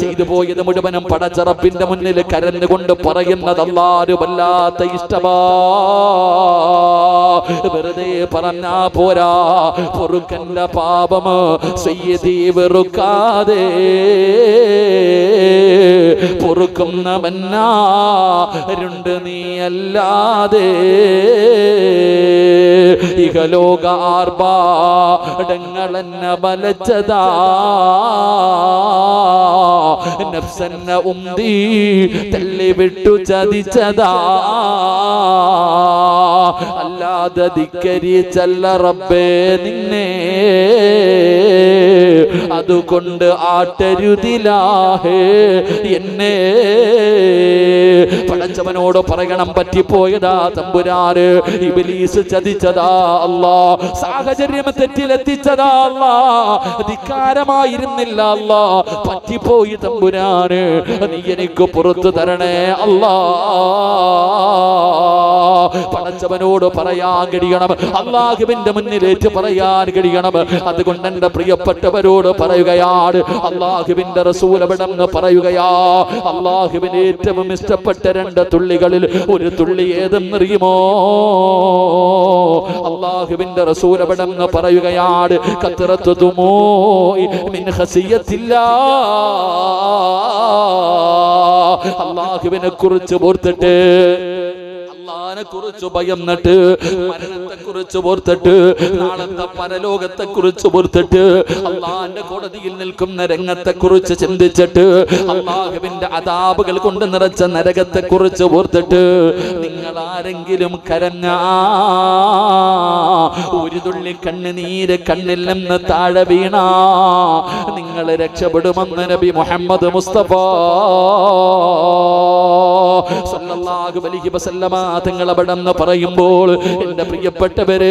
ചെയ്തു പോയത് മുഴുവനും പടച്ചറപ്പിന്റെ മുന്നിൽ കരഞ്ഞുകൊണ്ട് പറയുന്നത് അല്ലാരും വല്ലാത്ത ഇഷ്ടമാ വെറുതെ പറഞ്ഞാ പോരാ പൊറുക്കന്റെ പാപം സയ്യദി വെറുക്കാതെ പൊറുക്കുന്നവന്നാരുണ്ട് നീ അല്ലാതെ ഇഹലോക ആർഭാടങ്ങളെന്നെ വലച്ചതാ നഫ്സെന്നെ ഉന്തി തള്ളി വിട്ടു ചതിച്ചതാ അല്ലാതെ ധിക്കരിച്ചല്ല റബ്ബേ നിന്നെ അതുകൊണ്ട് ആട്ടരുതിലാഹേ എന്നെ പടച്ചവനോട് പറയണം പറ്റിപ്പോയതാ തമ്പുരാര് ഇബിലീസ് ചതിച്ചതാ അല്ലാ സാഹചര്യം തെറ്റിലെത്തിച്ചതാ അല്ലാ ധിക്കാരമായിരുന്നില്ല അല്ലാ പറ്റിപ്പോയി തമ്പുരാന് നീ എനിക്ക് പുറത്തു തരണേ അല്ലാ പടച്ചവനോട് പറയാൻ കഴിയണം അള്ളാഹുവിന്റെ മുന്നിലേറ്റ് പറയാൻ കഴിയണം അതുകൊണ്ട് എന്റെ പ്രിയപ്പെട്ടവരോട് പറയുകയാണ് അള്ളാഹുവിന്റെ റസൂലവിടങ്ങ് പറയുകയാ അള്ളാഹുവിന് ഏറ്റവും ഇഷ്ടപ്പെട്ട രണ്ട് തുള്ളികളിൽ ഒരു തുള്ളി ഏതെന്നറിയുമോ അള്ളാഹുവിന്റെ റസൂലവിടങ്ങ് പറയുകയാണ് കത്തിറത്തു തുമോ മിൻ ഹസിയത്തില്ല അള്ളാഹുവിനെ കുറിച്ച് ഓർത്തിട്ട് അള്ളാനെ കുറിച്ച് ഭയന്നിട്ട് മരണത്തെ കുറിച്ച് ഓർത്തിട്ട് നാളത്തെ പരലോകത്തെ കുറിച്ച് ഓർത്തിട്ട് അള്ളാന്റെ കോടതിയിൽ നിൽക്കുന്ന രംഗത്തെ കുറിച്ച് ചിന്തിച്ചിട്ട് അള്ളാഹുവിന്റെ അതാപുകൾ കൊണ്ട് നിറച്ച നരകത്തെ കുറിച്ച് ഓർത്തിട്ട് നിങ്ങൾ ആരെങ്കിലും കരഞ്ഞ ഒരു തുള്ളി കണ്ണുനീര് കണ്ണിൽ നിന്ന് താഴെ വീണ നിങ്ങൾ രക്ഷപ്പെടുമെന്ന് നബി മുഹമ്മദ് മുസ്തഫ സല്ലല്ലാഹു അലൈഹി വസല്ലമ തങ്ങൾ അവിടെന്ന് പറയുമ്പോൾ എൻ്റെ പ്രിയപ്പെട്ടവരെ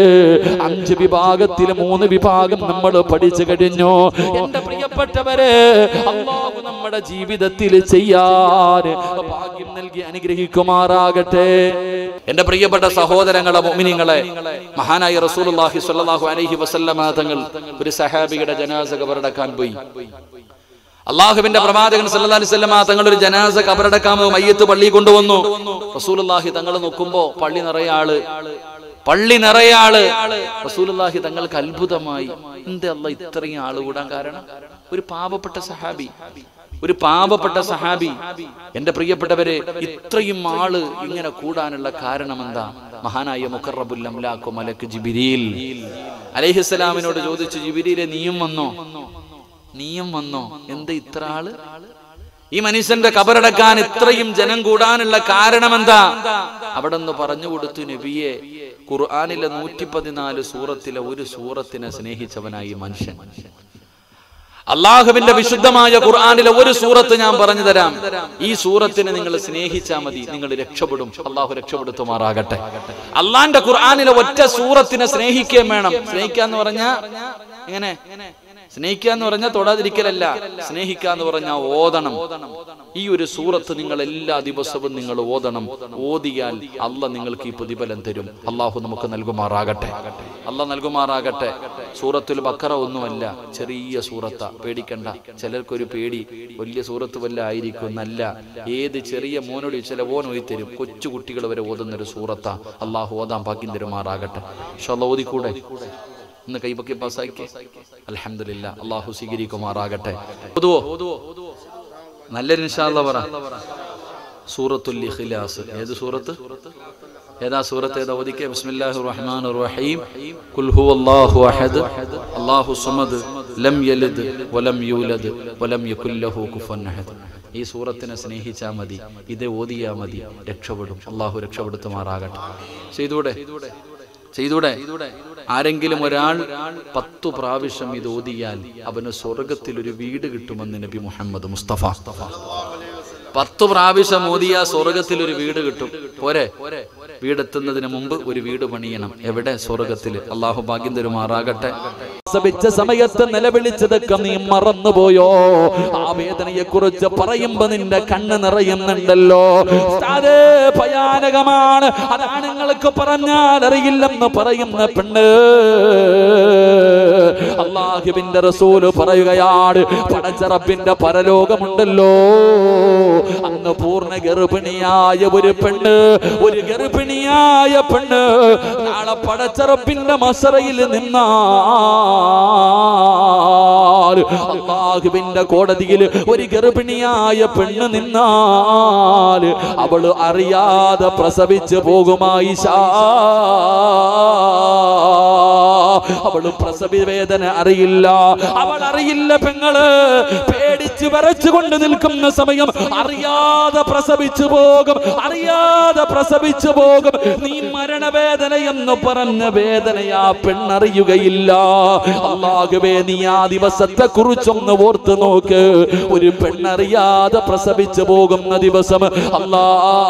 അഞ്ച് വിഭാഗത്തിൽ മൂന്ന് വിഭാഗം നമ്മൾ പഠിച്ചു കഴിഞ്ഞു എൻ്റെ പ്രിയപ്പെട്ടവരെ അള്ളാഹു നമ്മുടെ ജീവിതത്തിൽ ചെയ്യാൻ ഭാഗ്യം നൽകി അനുഗ്രഹിക്കുമാറാകട്ടെ എൻ്റെ പ്രിയപ്പെട്ട സഹോദരങ്ങളെ മുഅ്മിനീങ്ങളെ മഹാനായ റസൂലുള്ളാഹി സ്വല്ലല്ലാഹു അലൈഹി വസല്ലമ തങ്ങൾ ഒരു സഹാബിയുടെ ജനാസ കബറടക്കാൻ പോയി അള്ളാഹുവിന്റെ പ്രവാചകൻ സല്ലല്ലാഹു അലൈഹി വസല്ലമ തങ്ങൾ ഒരു ജനാസ കബറടക്കാമോ മയ്യത്ത് പള്ളി കൊണ്ടുവന്നു റസൂലുള്ളാഹി തങ്ങൾ നോക്കുമ്പോ പള്ളി നിറയെ ആള് പള്ളി നിറയെ ആള് റസൂലുള്ളാഹി തങ്ങൾക്ക് അത്ഭുതമായി എന്താ അല്ല ഇത്രയും ആള് കൂടാൻ കാരണം ഒരു പാവപ്പെട്ട സഹാബി ഒരു പാവപ്പെട്ട സഹാബി എന്റെ പ്രിയപ്പെട്ടവരെ ഇത്രയും ആള് ഇങ്ങനെ കൂടാനുള്ള കാരണം എന്താ മഹാനായ മുഖറബുൽ അംലാഖു മലക്ക് ജിബിരിൽ അലൈഹിസ്സലാമിനോട് ചോദിച്ചു ജിബിരിയിലെ നീയും വന്നോ നീയും വന്നോ എന്താ ഇത്ര ആള് ഈ മനുഷ്യന്റെ കബറടക്കാൻ ഇത്രയും ജനം കൂടാനുള്ള കാരണം എന്താ അവിടെ നിന്ന് പറഞ്ഞു കൊടുത്തു നബിയെ ഖുർആാനിലെ നൂറ്റി പതിനാല് സൂറത്തിലെ ഒരു സൂറത്തിനെ സ്നേഹിച്ചവനായി മനുഷ്യൻ അള്ളാഹുവിന്റെ വിശുദ്ധമായ ഖുർആാനിലെ ഒരു സൂറത്ത് ഞാൻ പറഞ്ഞു തരാം ഈ സൂറത്തിനെ നിങ്ങൾ സ്നേഹിച്ചാൽ മതി നിങ്ങൾ രക്ഷപ്പെടും അള്ളാഹു രക്ഷപ്പെടുത്തുമാറാകട്ടെ അള്ളാന്റെ ഖുർആാനിലെ ഒറ്റ സൂറത്തിനെ സ്നേഹിക്കുകയും വേണം സ്നേഹിക്കാന്ന് പറഞ്ഞാ എങ്ങനെ സ്നേഹിക്കുക എന്ന് പറഞ്ഞാൽ തൊടാതിരിക്കലല്ല സ്നേഹിക്കുക എന്ന് പറഞ്ഞാൽ ഓതണം ഈ ഒരു സൂറത്ത് നിങ്ങൾ എല്ലാ ദിവസവും നിങ്ങൾ ഓതണം ഓതിയാൽ അല്ല നിങ്ങൾക്ക് ഈ പ്രതിഫലം തരും അള്ളാഹു നമുക്ക് നൽകുമാറാകട്ടെ അല്ല നൽകുമാറാകട്ടെ സൂറത്തുൽ ബക്കറ ഒന്നുമല്ല ചെറിയ സൂറത്ത പേടിക്കണ്ട ചിലർക്കൊരു പേടി വലിയ സൂറത്ത് വല്ല ആയിരിക്കും നല്ല ഏത് ചെറിയ മോനോട് ചില ഓൻ ഓതി തരും കൊച്ചു കുട്ടികൾ വരെ ഓതുന്ന ഒരു സൂറത്ത അള്ളാഹു ഓതാൻ ഭാഗ്യം തരുമാറാകട്ടെ പക്ഷെ അല്ല ഓതിക്കൂടെ ഇന്ന് കൈപൊക്കി പാസ്സാക്കി അലഹമില്ല അള്ളാഹു സ്വീകരിക്കുമാറാകട്ടെ ഓതുവോ നല്ലൊരു നിഷാല്ല പറ സൂറത്തുൽ ഇഖ്ലാസ് ഏത് സൂറത്ത് ഏതാ സൂറത്ത് ഏതാ ഓദിക്കെ ബിസ്മില്ലാഹിർ റഹ്മാനിർ റഹീം ഖുൽ ഹുവല്ലാഹു അഹദ് അല്ലാഹു സമദ് ലം യലിദ് വലം യൂലദ് വലം യകുൽ ലഹു കുഫുവൻ അഹദ് ഈ സൂറത്തിനെ സ്നേഹിച്ചാൽ മതി ഇത് ഓതിയാ മതി രക്ഷപ്പെടും അള്ളാഹു രക്ഷപ്പെടുത്തുമാറാകട്ടെ ചെയ്തൂടെ ചെയ്തൂടെ ആരെങ്കിലും ഒരാൾ പത്തു പ്രാവശ്യം ഇത് ഓതിയാൽ അവന് സ്വർഗത്തിൽ ഒരു വീട് കിട്ടുമെന്ന് നബി മുഹമ്മദ് മുസ്തഫ പത്തു പ്രാവശ്യം ഓതിയ സ്വർഗത്തിൽ ഒരു വീട് കിട്ടും പോരെ വീടെത്തുന്നതിന് മുമ്പ് ഒരു വീട് പണിയണം എവിടെ സ്വർഗത്തിൽ അള്ളാഹു ഭാഗ്യം തരുമാറാകട്ടെ പ്രസവിച്ച സമയത്ത് നിലവിളിച്ചതൊക്കെ നീ മറന്നുപോയോ ആ വേദനയെ കുറിച്ച് പറയുമ്പോ നിന്റെ കണ്ണ് നിറയുന്നുണ്ടല്ലോ ഉസ്താദേ, ഭയാനകമാണ് അതാണ് നിങ്ങൾക്ക് പറഞ്ഞാൽ അറിയില്ലെന്ന് പറയുന്ന പെണ്ണ് അള്ളാഹുവിന്റെ റസൂല് പറയുകയാണ് പടച്ചറപ്പിന്റെ പരലോകമുണ്ടല്ലോ അന്ന് പൂർണ്ണ ഗർഭിണിയായ ഒരു പെണ്ണ് ഒരു ഗർഭിണിയായ പെണ്ണ് നാളെ പടച്ചറപ്പിന്റെ മസറയിൽ നിന്നാൽ അള്ളാഹുവിന്റെ കോടതിയിൽ ഒരു ഗർഭിണിയായ പെണ്ണ് നിന്നാൽ അവള് അറിയാതെ പ്രസവിച്ചു പോകുമായി അവള് പ്രസവി വേദന അറിയില്ല അവൾ അറിയില്ല പെങ്ങള് പേടിച്ച് വിറച്ചുകൊണ്ട് നിൽക്കുന്ന സമയം അറിയാതെ പ്രസവിച്ചു പോകും അറിയാതെ പ്രസവിച്ചു പോകും നീ മരണവേദന എന്ന് പറഞ്ഞ വേദനയാ പെണ്ണറിയുകയില്ല അള്ളാഹുവേ നീ ആ ദിവസത്തെ കുറിച്ചൊന്ന് ഓർത്ത് നോക്ക് ഒരു പെണ്ണറിയാതെ പ്രസവിച്ചു പോകുന്ന ദിവസം അല്ലാ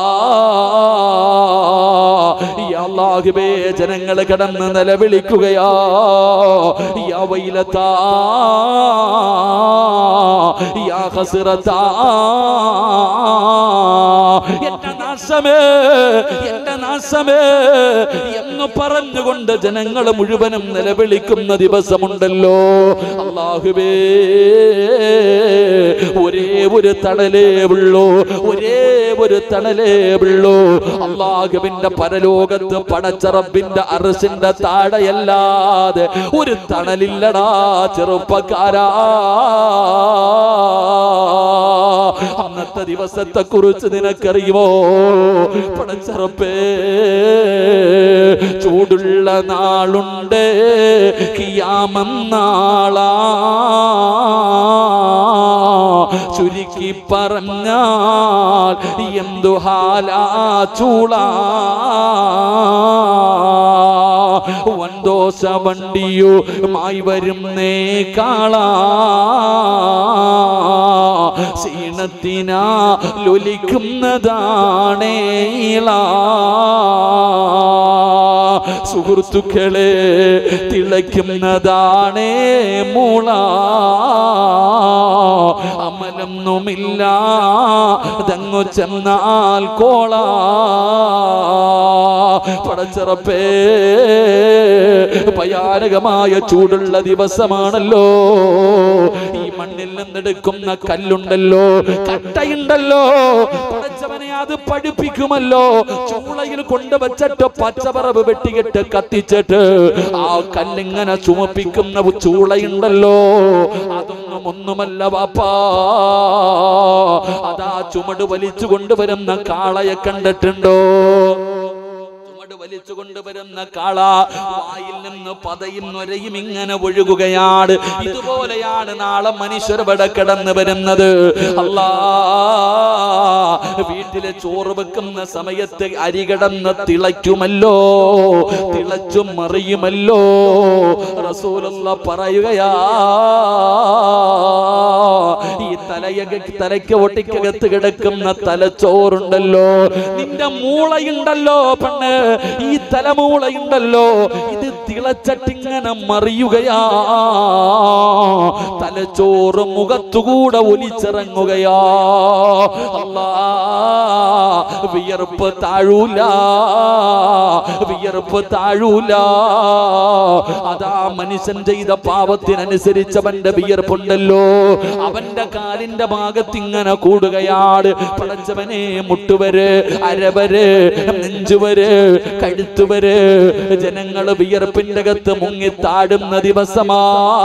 ഈ അള്ളാഹുബേ ജനങ്ങൾ കിടന്ന് നിലവിളിക്കുകയാ യാ വൈലത്താ യാ ഹസ്രത്താ എന്റെ നാശമേ എന്റെ നാശമേ എന്ന് പറഞ്ഞുകൊണ്ട് ജനങ്ങൾ മുഴുവനും നിലവിളിക്കുന്ന ദിവസമുണ്ടല്ലോ അള്ളാഹുബേ ഒരേ ഒരു തണലേ ഉള്ളൂ ഒരേ ഒരു തണലേ ഉള്ളൂ അള്ളാഹുവിന്റെ പരലോകത്ത് പടച്ചറബിന്റെ അറസിന്റെ താഴെയല്ലാതെ ഒരു തണലില്ലടാ ചെറുപ്പക്കാരാ അന്നത്തെ ദിവസത്തെ കുറിച്ച് നിനക്കറിയുമോ പടച്ചറപ്പേ ചൂടുള്ള നാളുണ്ട് കിയാമെന്നാളാ ചുരുക്കി പറഞ്ഞാൽ എന്തു ഹാലാ ചൂളാ വൻദോശ വണ്ടിയുമായി വരുന്നേ കാളാ ക്ഷീണത്തിനാ ലൊലിക്കുന്നതാണേളാ സുഹൃത്തുക്കളെ തിളയ്ക്കുന്നതാണേ മൂള അമലൊന്നുമില്ല തങ്ങു ചെന്നാൽ കോള പടച്ചിറപ്പേ ഭയാനകമായ ചൂടുള്ള ദിവസമാണല്ലോ ഈ മണ്ണിൽ നിന്നെടുക്കുന്ന കല്ലുണ്ടല്ലോ കട്ടയുണ്ടല്ലോ പടച്ചവനെ അത് പഠിപ്പിക്കുമല്ലോ ചൂളയിൽ കൊണ്ടുവച്ചിട്ട് പച്ചപ്പറവ് വെട്ടിയിട്ട് കത്തിച്ചിട്ട് ആ കല്ലിങ്ങനെ ചുമപ്പിക്കുന്ന ചൂളയുണ്ടല്ലോ അതൊന്നും ഒന്നുമല്ല വാപ്പാ അതാ ചുമട് വലിച്ചു കൊണ്ടുവരുന്ന കാളയെ കണ്ടിട്ടുണ്ടോ ചുമട് വലിച്ചു കൊണ്ടുവരുന്ന കാള വായിൽ നിന്ന് പതയും നൊരയും ഇങ്ങനെ ഒഴുകുകയാണ് ഇതുപോലെയാണ് നാളെ മനുഷ്യർ ഇവിടെ കിടന്നു വരുന്നത് അല്ലാ വീട്ടിലെ ചോറ് വെക്കുന്ന സമയത്ത് അരി കിടന്ന് തിളയ്ക്കുമല്ലോ തിളച്ചും മറിയുമല്ലോ റസൂലുള്ള പറയുകയാ ഈ തലയ തലയ്ക്ക് ഒട്ടിക്കകത്ത് കിടക്കുന്ന തലച്ചോറുണ്ടല്ലോ നിന്റെ മൂളയുണ്ടല്ലോ പെണ്ണ് ഈ തലമൂളയുണ്ടല്ലോ ഇത് തിളച്ചട്ടിങ്ങനെ മറിയുകയാ തലച്ചോറ് മുഖത്തുകൂടെ ഒലിച്ചിറങ്ങുകയാ അല്ലാ വിയർപ്പ് താഴൂല വിയർപ്പ് താഴൂല അതാ മനുഷ്യൻ ചെയ്ത പാപത്തിനനുസരിച്ച് അവന്റെ വിയർപ്പുണ്ടല്ലോ അവന്റെ കാലിന്റെ ഭാഗത്ത് ഇങ്ങനെ കൂടുകയാണ് പടച്ചവനെ മുട്ടുവര് അരവര് നെഞ്ചുവര് കഴുത്തുവര് ജനങ്ങൾ വിയർപ്പിന്റെ അകത്ത് മുങ്ങി താടുന്ന ദിവസമാ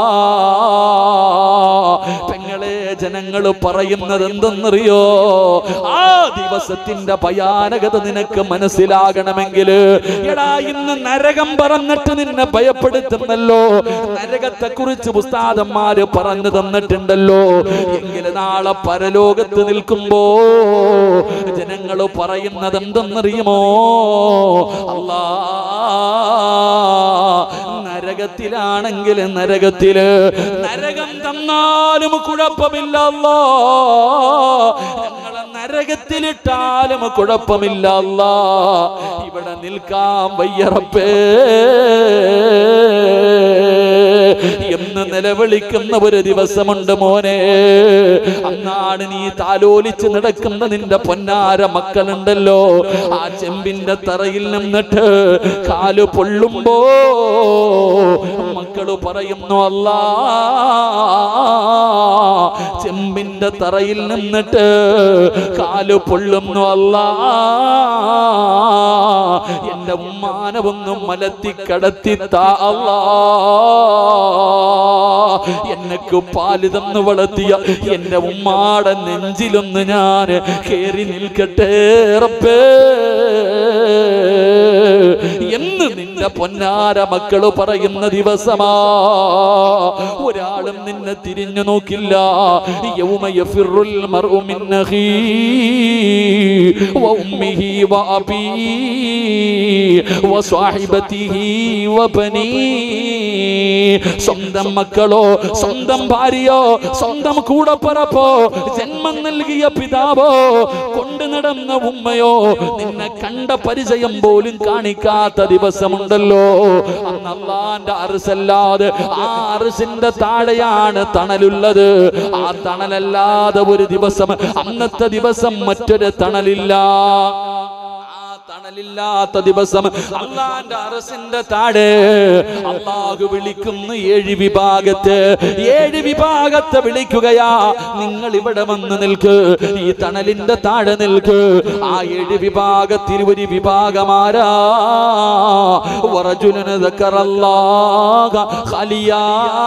പെങ്ങളെ ജനങ്ങൾ പറയുന്നത് എന്തെന്നറിയോ ആ ദിവസത്തിന്റെ ഭയാനകത നിനക്ക് മനസ്സിലാകണമെങ്കിൽ എടാ ഇന്ന് നരകം പറഞ്ഞിട്ട് നിന്നെ ഭയപ്പെടുത്തുന്നല്ലോ നരകത്തെ കുറിച്ച് പുസ്താദന്മാര് പറഞ്ഞു തന്നിട്ടുണ്ടല്ലോ എങ്കിൽ നാളെ പരലോകത്ത് നിൽക്കുമ്പോ ജനങ്ങൾ പറയുന്നത് എന്തെന്നറിയുമോ അല്ലാ നരകത്തിലാണെങ്കിൽ നരകത്തില് നരകം തന്നാലും കുഴപ്പമില്ല അല്ലാ ഞങ്ങളെ നരകത്തിലിട്ടാലും കുഴപ്പമില്ല അല്ലാ ഇവിടെ നിൽക്കാൻ വയ്യറപ്പേ എന്ന് നിലവിളിക്കുന്ന ഒരു ദിവസമുണ്ട് മോനെ അന്നാണ് നീ താലോലിച്ച് നടക്കുന്ന നിന്റെ പൊന്നാര മക്കളുണ്ടല്ലോ ആ ചെമ്പിന്റെ തറയിൽ നിന്നിട്ട് കാല് പൊള്ളുമ്പോ മക്കള് പറയുന്നു അല്ലാ ചെമ്പിന്റെ തറയിൽ നിന്നിട്ട് കാല് പൊള്ളുന്നു അല്ലാ എന്റെ ഉമ്മാനെ ഒന്നും മലത്തി കടത്തി താ അല്ലാ എനക്ക് പാല് തന്നു വളർത്തിയ എന്റെ ഉമ്മാടെ നെഞ്ചിലൊന്ന് ഞാൻ കേറി നിൽക്കട്ടെ റബ്ബേ എന്ന് നിന്റെ പൊന്നാര മക്കള് പറയുന്ന ദിവസമാ ഒരാളും നിന്നെ തിരിഞ്ഞു നോക്കില്ല യൗമ യഫിറുൽ മർഉ മിൻ അഖീ വഉമ്മിഹി വഅബീ വസ്വാഹിബതിഹി വബനീ സ്വന്തം മക്കളോ സ്വന്തം ഭാര്യയോ സ്വന്തം കൂടപ്പറപ്പോ ജന്മം നൽകിയ പിതാവോ കൊണ്ടു നടന്ന ഉമ്മയോ നിന്നെ കണ്ട പരിചയം പോലും കാണിക്കാത്ത ദിവസമുണ്ടല്ലോ അന്ന് അള്ളാന്റെ അറുസല്ലാതെ ആ അറുസിന്റെ താഴെയാണ് തണലുള്ളത് ആ തണലല്ലാതെ ഒരു ദിവസം അന്നത്തെ ദിവസം മറ്റൊരു തണലില്ല ആ തണലില്ലാത്ത ദിവസം അള്ളാന്റെ അറസിന്റെ താഴെ അള്ളാഹു വിളിക്കുന്ന ഏഴ് വിഭാഗത്ത് ഏഴ് വിഭാഗത്തെ വിളിക്കുകയാ നിങ്ങൾ ഇവിടെ വന്ന് നിൽക്ക് ഈ തണലിന്റെ താഴെ നിൽക്ക് ആ ഏഴ് വിഭാഗത്തിൽ ഒരു വിഭാഗമാരാ വറജുലന ദക്കറല്ലാഹ ഖലിയാ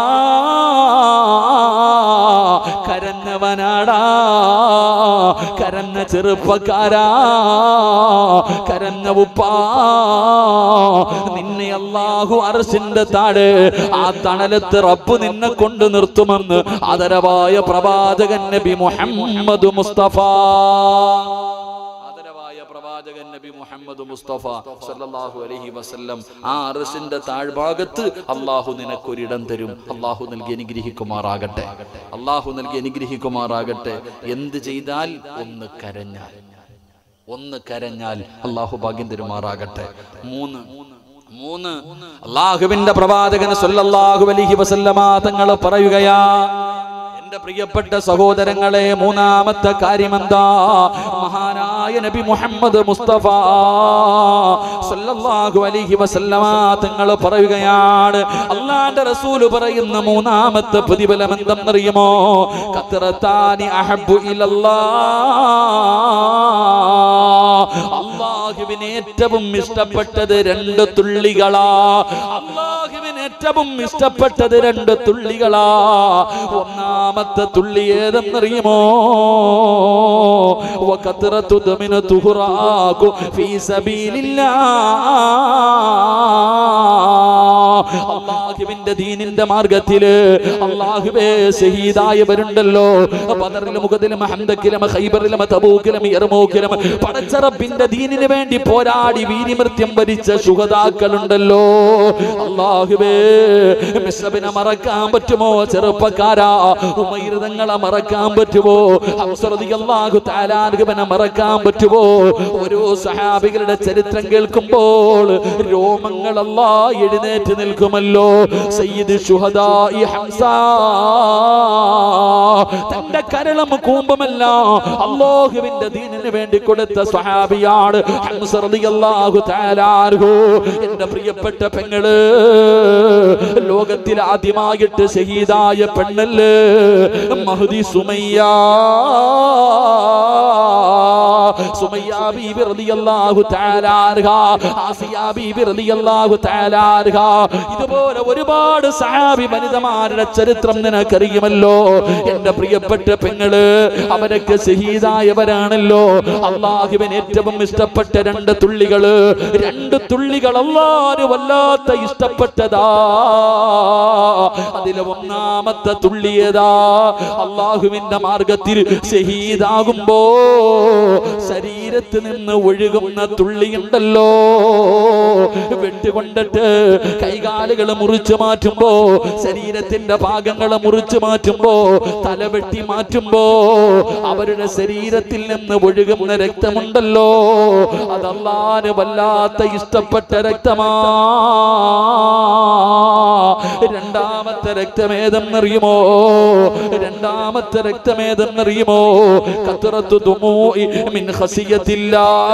കരഞ്ഞവനാടാ കരഞ്ഞ ചെറുപ്പക്കാരാ കരഞ്ഞ ഉപ്പാ നിന്നെ അള്ളാഹു അറസിന്റെ താഴെ ആ തണലത്ത് റബ്ബ് നിന്നെ കൊണ്ട് നിർത്തുമെന്ന് ആദരവായ പ്രവാചകൻ നബി മുഹമ്മദ് മുസ്തഫ ആദരവായ പ്രവാചകൻ നബി മുഹമ്മദ് മുസ്തഫ സല്ലല്ലാഹു അലൈഹി വസല്ലം ആ അറസിന്റെ താഴ്ഭാഗത്ത് അള്ളാഹു നിനക്കൊരിടം തരും അള്ളാഹു നൽകി അനുഗ്രഹിക്കുമാറാകട്ടെ അള്ളാഹു നൽകി അനുഗ്രഹിക്കുമാറാകട്ടെ എന്ത് ചെയ്താൽ ഒന്ന് കരഞ്ഞാൽ ഒന്ന് കരഞ്ഞാൽ അള്ളാഹു ഭാഗ്യം തരുമാറാകട്ടെ മൂന്ന് മൂന്ന് അള്ളാഹുവിന്റെ പ്രവാചകൻ സല്ലല്ലാഹു അലൈഹി വസല്ലമ തങ്ങൾ പറയുകയാ എന്റെ പ്രിയപ്പെട്ട സഹോദരങ്ങളെ മൂന്നാമത്തെ കാര്യമെന്താ മഹാനായ നബി മുഹമ്മദ് മുസ്തഫ സല്ലല്ലാഹു അലൈഹി വസല്ലമ തങ്ങൾ പറയുകയാണ് അള്ളാന്റെ റസൂല് പറയുന്ന മൂന്നാമത്തെ പ്രതിഫലം എന്തെന്നറിയുമോ കത്രത്താനി അഹബ്ബു ഇലല്ലാ അള്ളാഹുവിന് ഏറ്റവും ഇഷ്ടപ്പെട്ടത് രണ്ട് തുള്ളികളാ അള്ളാഹുവിന് ഏറ്റവും ഇഷ്ടപ്പെട്ടത് രണ്ട് തുള്ളികളാ ഒന്നാമത്തെ തുള്ളി ഏതെന്നറിയുമോ وكثرة دم تهراق في سبيل الله അള്ളാഹുവിന്റെ ദീനിന്റെ മാർഗത്തില് അള്ളാഹുവേ ഷഹീദായവരുണ്ടല്ലോ ബദറിലും മുഖത്തിലും ഹംദക്കിലും ഖൈബറിലും തബൂക്കിലും യർമൂക്കിലും പടച്ചറപ്പിന്റെ ദീനിന് വേണ്ടി പോരാടി വീരിമൃത്യം വരിച്ച ശുഹതാക്കളുണ്ടല്ലോ അള്ളാഹുവേ മിസ്ബിനെ മറക്കാൻ പറ്റുമോ ചെറുപ്പക്കാരാ ഉമൈർതങ്ങളെ മറക്കാൻ പറ്റുമോ ഹംസറതി അള്ളാഹു താലാനുഗമനെ മറക്കാൻ പറ്റുമോ ഓരോ സഹാബികളുടെ ചരിത്രം കേൾക്കുമ്പോൾ രോമങ്ങൾ അല്ലാ എഴുന്നേറ്റ് നിൽക്കുമല്ലോ സയ്യിദ് ഷുഹദായി ഹംസ തന്റെ കരളം കൂമ്പമല്ല അള്ളാഹുവിന്റെ ദീനിന് വേണ്ടി കൊടുത്ത സ്വഹാബിയാണ് ഹംസ റളിയല്ലാഹു തആല അൻഹു എന്റെ പ്രിയപ്പെട്ട പെങ്ങള് ലോകത്തിൽ ആദ്യമായിട്ട് ഷഹീദായ പെണ്ണല്ലേ മഹദി സുമയ്യ സുമയ്യ ബീബി റളിയല്ലാഹു തആല അൻഹ ആസിയ ബീബി റളിയല്ലാഹു തആല അൻഹ ഇതുപോലെ ഒരുപാട് സഹാബി വനിതമാരുടെ ചരിത്രം നിനക്കറിയുമല്ലോ എന്റെ പ്രിയപ്പെട്ട പെങ്ങള് അവരൊക്കെ ഷഹീദായവരാണല്ലോ അള്ളാഹുവിന് ഏറ്റവും ഇഷ്ടപ്പെട്ട രണ്ട് തുള്ളികള് രണ്ട് തുള്ളികൾ അള്ളാഹു വല്ലാത്ത ഇഷ്ടപ്പെട്ടതാ അതിലെ ഒന്നാമത്തെ തുള്ളിയതാ അള്ളാഹുവിന്റെ മാർഗത്തിൽ ഷഹീദാകുമ്പോ ശരീരം ശരീരത്ത് നിന്ന് ഒഴുകുന്ന തുള്ളിയുണ്ടല്ലോ വെട്ടുകൊണ്ടിട്ട് കൈകാലുകൾ മുറിച്ചു മാറ്റുമ്പോ ശരീരത്തിന്റെ ഭാഗങ്ങൾ മുറിച്ചു മാറ്റുമ്പോ തല വെട്ടി മാറ്റുമ്പോ അവരുടെ ശരീരത്തിൽ നിന്ന് ഒഴുകുന്ന രക്തമുണ്ടല്ലോ അതല്ലാന് വല്ലാത്ത ഇഷ്ടപ്പെട്ട രക്തമാ രണ്ടാമത്തെ രക്തമേതെന്നറിയുമോ രണ്ടാമത്തെ രക്തമേതെന്നറിയുമോ കത്തുറത്തു തുമൂ മിൻ ഖസിയത്തില്ല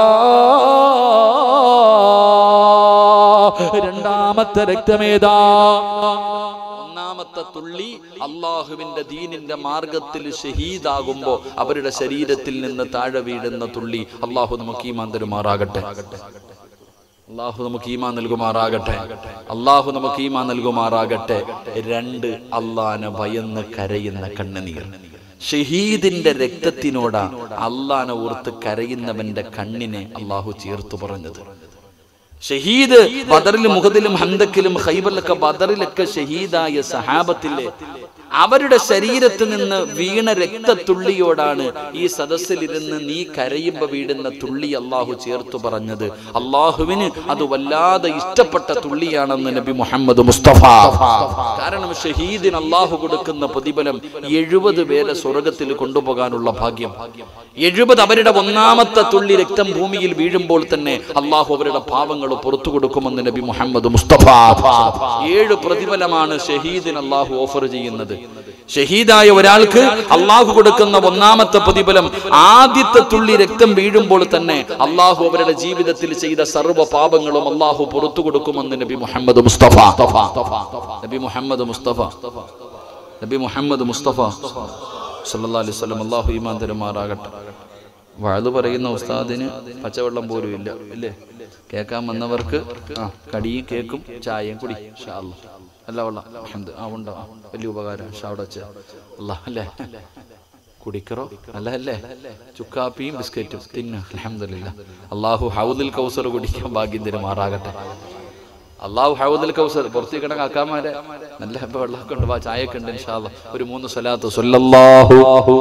രണ്ടാമത്തെ രക്തമേതാ ഒന്നാമത്തെ തുള്ളി അള്ളാഹുവിന്റെ ദീനിന്റെ മാർഗത്തിൽ ഷഹീദാകുമ്പോ അവരുടെ ശരീരത്തിൽ നിന്ന് താഴെ വീഴുന്ന തുള്ളി അള്ളാഹു നമുക്ക് ഈ മാന്തരുമാറാകട്ടെ അള്ളാഹു നമുക്ക് ഈമാ നൽകുമാറാകട്ടെ അള്ളാഹു നമുക്ക് ഈമാ നൽകുമാറാകട്ടെ രണ്ട് അള്ളാനെ ഭയന്ന് കരയുന്ന കണ്ണുനീർ ഷഹീദിന്റെ രക്തത്തിനോടാ അള്ളാനെ ഓർത്ത് കരയുന്നവന്റെ കണ്ണിനെ അള്ളാഹു ചേർത്തു പറഞ്ഞത് ഷഹീദ് ബദറിലും മുഖദിലും ഹന്തക്കിലും ഖൈബറിലൊക്കെ ബദറിലൊക്കെ ഷഹീദായ സഹാബത്തിലെ അവരുടെ ശരീരത്തിൽ നിന്ന് വീണ രക്തത്തുള്ളിയോടാണ് ഈ സദസ്സിലിരുന്ന് നീ കരയുമ്പോ വീടുന്ന തുള്ളി അള്ളാഹു ചേർത്തു പറഞ്ഞത് അള്ളാഹുവിന് അത് വല്ലാതെ ഇഷ്ടപ്പെട്ട തുള്ളിയാണെന്ന് നബി മുഹമ്മദ് മുസ്തഫ കാരണം ഷഹീദിന് അള്ളാഹു കൊടുക്കുന്ന പ്രതിഫലം എഴുപത് പേരെ സ്വർഗത്തിൽ കൊണ്ടുപോകാനുള്ള ഭാഗ്യം എഴുപത് അവരുടെ ഒന്നാമത്തെ തുള്ളി രക്തം ഭൂമിയിൽ വീഴുമ്പോൾ തന്നെ അള്ളാഹു അവരുടെ പാവങ്ങൾ പുറത്തു കൊടുക്കുമെന്ന് നബി മുഹമ്മദ് മുസ്തഫ ഏഴ് പ്രതിഫലമാണ് ഷഹീദിന് അള്ളാഹു ഓഫർ ചെയ്യുന്നത് ഷഹീദായ ഒരാൾക്ക് അള്ളാഹു കൊടുക്കുന്ന ഒന്നാമത്തെ പ്രതിഫലം ആദ്യത്തെ തുള്ളി രക്തം വീഴുമ്പോൾ തന്നെ അള്ളാഹു അവരുടെ ജീവിതത്തിൽ ചെയ്ത സർവ്വ പാപങ്ങളും അള്ളാഹു പുറത്തു കൊടുക്കുമെന്ന് നബി മുഹമ്മദ് മുസ്തഫ നബി മുഹമ്മദ് മുസ്തഫ നബി മുഹമ്മദ് മുസ്തഫ സല്ലല്ലാഹു അലൈഹി വസല്ലം അള്ളാഹു ഈമാൻ തരുമാറാകട്ടെ വഴുതു പറയുന്ന ഉസ്താദിന് പച്ചവെള്ളം പോലും ഇല്ല ഇല്ലേ കേൾക്കാൻ വന്നവർക്ക് ആ കടിയും കേക്കും ചായയും കുടി ഇൻഷാ അല്ലാ. അല്ല വെള്ളം അൽഹംദ്. ആ ഉണ്ടോ വലിയ ഉപകാരം ഷാ അവിടെ വെച്ച് അല്ലാ അല്ലേ കുടിക്കറോ അല്ല അല്ലേ ചുക്കാപ്പിയും ബിസ്ക്കറ്റും തിന്നു അലഹമില്ല അള്ളാഹു ഹൗദിൽ കൗസർ കുടിക്കാൻ ഭാഗ്യം തരുമാറാകട്ടെ അള്ളാഹു ഹൗദിൽ കൗസർ പുറത്തേക്ക് കിടന്ന കാക്കാമാരെ നല്ല ഇപ്പൊ വെള്ളമൊക്കെ ഉണ്ട് വാ ചായയൊക്കെ ഉണ്ട് ഇൻഷാ അല്ലാ. ഒരു മൂന്ന് സ്വലാത്ത് സല്ലല്ലാഹു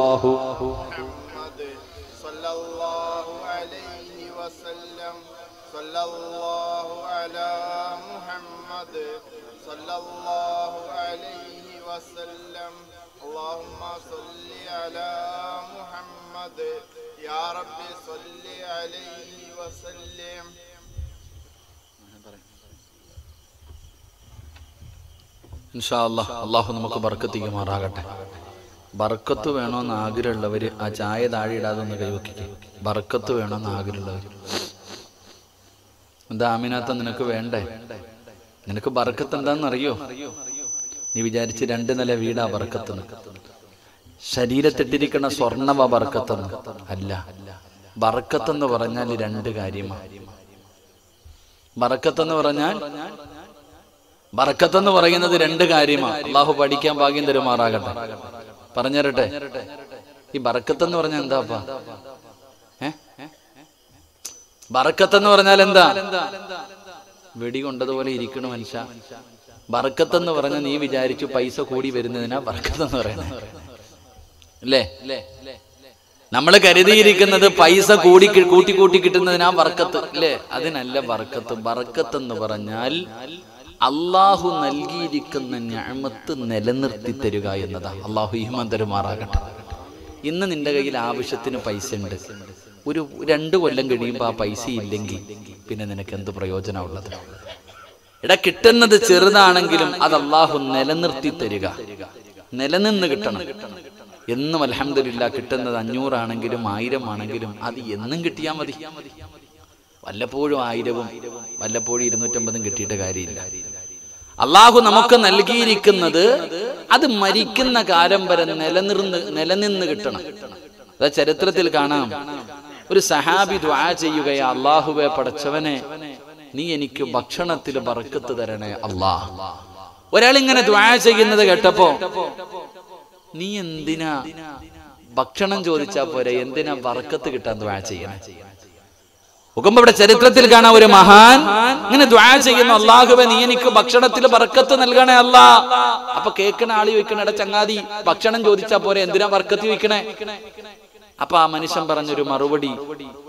محمد صلى الله عليه وسلم صلى الله على محمد صلى الله عليه وسلم اللهم صل على محمد يا رب صل عليه وسلم ഇൻഷാ അല്ലാ അള്ളാഹു നമുക്ക് ബർക്കത്ത് ചെയ്യുമാറാകട്ടെ ബർക്കത്ത് വേണമെന്ന് ആഗ്രഹമുള്ളവർ ആ ചായ താഴെ ഇടാതെ ഒന്ന് കൈവക്കിക്കും ബർക്കത്ത് വേണമെന്ന് ആഗ്രഹമുള്ളവർ എന്താ ആമിനാത്ത നിനക്ക് വേണ്ടേ നിനക്ക് ബർക്കത്ത് എന്താണെന്ന് അറിയോ നീ വിചാരിച്ച് രണ്ട് നില വീടാ ബർക്കത്ത് ശരീരത്തിട്ടിരിക്കുന്ന സ്വർണവ ബർക്കത്തെന്ന് അല്ല ബർക്കത്തെന്ന് പറഞ്ഞാൽ രണ്ട് കാര്യമാണ് ബർക്കത്തെന്ന് പറഞ്ഞാൽ ബർക്കത്തെന്ന് പറയുന്നത് രണ്ട് കാര്യമാണ് അള്ളാഹു പഠിക്കാൻ ഭാഗ്യം തരുമാറാകട്ടെ പറഞ്ഞുതരട്ടെ ഈ ബർക്കത്തെന്ന് പറഞ്ഞാൽ എന്താപ്പാ ഏ ബർക്കത്തെന്ന് പറഞ്ഞാൽ എന്താ വെടി കൊണ്ടതുപോലെ ഇരിക്കണ മനുഷ്യ ബർക്കത്തെന്ന് പറഞ്ഞാൽ നീ വിചാരിച്ചു പൈസ കൂടി വരുന്നതിനാ ബർക്കത്തെന്ന് പറയുന്നത് അല്ലേ നമ്മൾ കരുതിയിരിക്കുന്നത് പൈസ കൂടി കി- കൂട്ടി കൂട്ടി കിട്ടുന്നതിനാ ബർക്കത്ത് അല്ലേ അതിനല്ല ബർക്കത്ത് ബർക്കത്ത് എന്ന് പറഞ്ഞാൽ അള്ളാഹു നൽകിയിരിക്കുന്ന ഞാമത്ത് നിലനിർത്തി തരിക എന്നതാ അള്ളാഹു ഈമാൻ തരുമാറാകട്ടെ ഇന്ന് നിന്റെ കയ്യിൽ ആവശ്യത്തിന് പൈസ ഉണ്ട് ഒരു രണ്ട് കൊല്ലം കഴിയുമ്പോൾ ആ പൈസ ഇല്ലെങ്കിൽ പിന്നെ നിനക്ക് എന്ത് പ്രയോജനമുള്ളത് എടാ കിട്ടുന്നത് ചെറുതാണെങ്കിലും അത് അള്ളാഹു നിലനിർത്തി തരിക നിലനിന്ന് കിട്ടണം എന്നും അലഹമില്ല കിട്ടുന്നത് അഞ്ഞൂറാണെങ്കിലും ആയിരം ആണെങ്കിലും അത് എന്നും കിട്ടിയാൽ മതി വല്ലപ്പോഴും ആയിരവും വല്ലപ്പോഴും ഇരുന്നൂറ്റമ്പതും കിട്ടിയിട്ട് കാര്യമില്ല അള്ളാഹു നമുക്ക് നൽകിയിരിക്കുന്നത് അത് മരിക്കുന്ന കാലം വരെ നിലനിർന്ന് നിലനിന്ന് കിട്ടണം അത് ചരിത്രത്തിൽ കാണാം ഒരു സഹാബി ദ്വാ ചെയ്യുകയാ അള്ളാഹുവെ പടച്ചവനെ നീ എനിക്ക് ഭക്ഷണത്തിൽ ബർക്കത്ത് തരണേ അള്ളാ ഒരാൾ ഇങ്ങനെ ദ്വാ ചെയ്യുന്നത് കേട്ടപ്പോ നീ എന്തിനാ ഭക്ഷണം ചോദിച്ചാ പോരെ എന്തിനാ ബർക്കത്ത് കിട്ടാൻ ദ്വാ ചെയ്യണേ നോക്കുമ്പോ ഇവിടെ ചരിത്രത്തിൽ കാണാം ഒരു മഹാൻ ഇങ്ങനെ ദ്വാ ചെയ്യുന്നു അള്ളാഹുവെ നീ എനിക്ക് ഭക്ഷണത്തിൽ ബർക്കത്ത് നൽകണേ അല്ല അപ്പൊ കേൾക്കണ ആള് ചോദിക്കണ എടാ ചങ്ങാതി ഭക്ഷണം ചോദിച്ചാ പോരെ എന്തിനാ ബർക്കത്ത് ചോദിക്കണേ അപ്പൊ ആ മനുഷ്യൻ പറഞ്ഞൊരു മറുപടി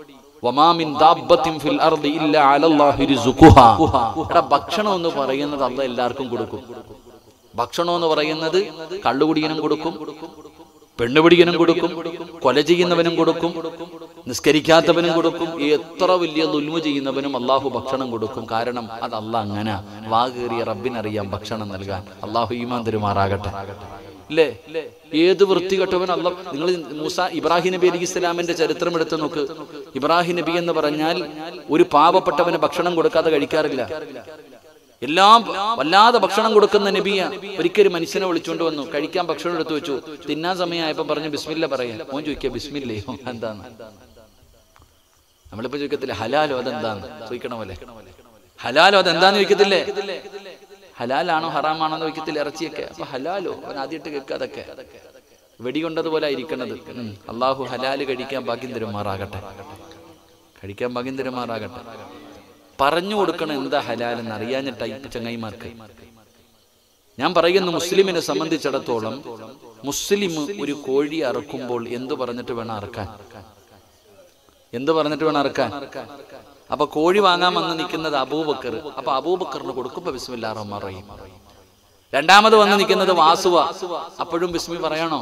വമാമിൻ ദാബ്ബത്തിൻ ഫിൽ അർദി ഇല്ല അലല്ലാഹി റിസുഖുഹാ എടാ ഭക്ഷണം എന്ന് പറയുന്നത് അല്ല എല്ലാവർക്കും കൊടുക്കും ഭക്ഷണം എന്ന് പറയുന്നത് കള്ളുകുടിയനും കൊടുക്കും പെണ്ണുപിടിയനും കൊടുക്കും കൊല ചെയ്യുന്നവനും കൊടുക്കും നിസ്കരിക്കാത്തവനും കൊടുക്കും എത്ര വലിയ ദുൽമു ചെയ്യുന്നവനും അള്ളാഹു ഭക്ഷണം കൊടുക്കും കാരണം അത് അല്ല അങ്ങനെ വാ കയറിയ റബ്ബിനറിയാം ഭക്ഷണം നൽകാൻ അള്ളാഹു ഈമാൻ തരുമാറാകട്ടെ ഇല്ലേ ഏത് വൃത്തികെട്ടവൻ അല്ല നിങ്ങൾ മൂസ ഇബ്രാഹിം നബി അലി ഇസ്ലാമിന്റെ ചരിത്രം എടുത്തു നോക്ക് ഇബ്രാഹിം നബി എന്ന് പറഞ്ഞാൽ ഒരു പാവപ്പെട്ടവന് ഭക്ഷണം കൊടുക്കാതെ കഴിക്കാറില്ല എല്ലാം വല്ലാതെ ഭക്ഷണം കൊടുക്കുന്ന നബിയ ഒരിക്കലും മനുഷ്യനെ വിളിച്ചുകൊണ്ട് വന്നു കഴിക്കാൻ ഭക്ഷണം എടുത്തു വെച്ചു തിന്നാൻ സമയമായപ്പോ പറഞ്ഞു ബിസ്മില്ല പറയാൻ മോൻ ചോദിക്കുക ബിസ്മില്ലയോ എന്താണ് നമ്മളിപ്പോ ചോദിക്കത്തില്ലേ ഹലാലോ അതെന്താന്ന് ചോദിക്കണ പോലെ ഹലാലോ അതെന്താന്ന് ചോദിക്കത്തില്ലേ ഹലാലാണോ ഹറാമാണോ എന്ന് ചോദിക്കത്തില്ല ഇറച്ചിയൊക്കെ അപ്പൊ ഹലാലോ അവൻ ആദ്യമായിട്ട് കേൾക്കുക അതൊക്കെ വെടികൊണ്ടതുപോലെ ആയിരിക്കണത് ഉം. അള്ളാഹു ഹലാല് കഴിക്കാൻ ഭാഗ്യം തരുമാറാകട്ടെ കഴിക്കാൻ ഭാഗ്യം തരുമാറാകട്ടെ പറഞ്ഞു കൊടുക്കണം എന്താ ഹലാൽ എന്ന് അറിയാഞ്ഞിട്ടാ ഇപ്പൊ ചങ്ങായിമാർക്ക് ഞാൻ പറയുന്നു മുസ്ലിമിനെ സംബന്ധിച്ചിടത്തോളം മുസ്ലിം ഒരു കോഴി അറക്കുമ്പോൾ എന്തു പറഞ്ഞിട്ട് വേണം അറക്കാൻ എന്ത് പറഞ്ഞിട്ട് വേണം അറക്കാൻ അപ്പൊ കോഴി വാങ്ങാൻ വന്ന് നിൽക്കുന്നത് അബൂബക്കർ അപ്പൊ അബൂബക്കറിന് കൊടുക്കുമ്പോ ബിസ്മില്ലാ റഹ്മാൻ റഹീം രണ്ടാമത് വന്ന് നിൽക്കുന്നത് വാസുവ അപ്പോഴും ബിസ്മി പറയണോ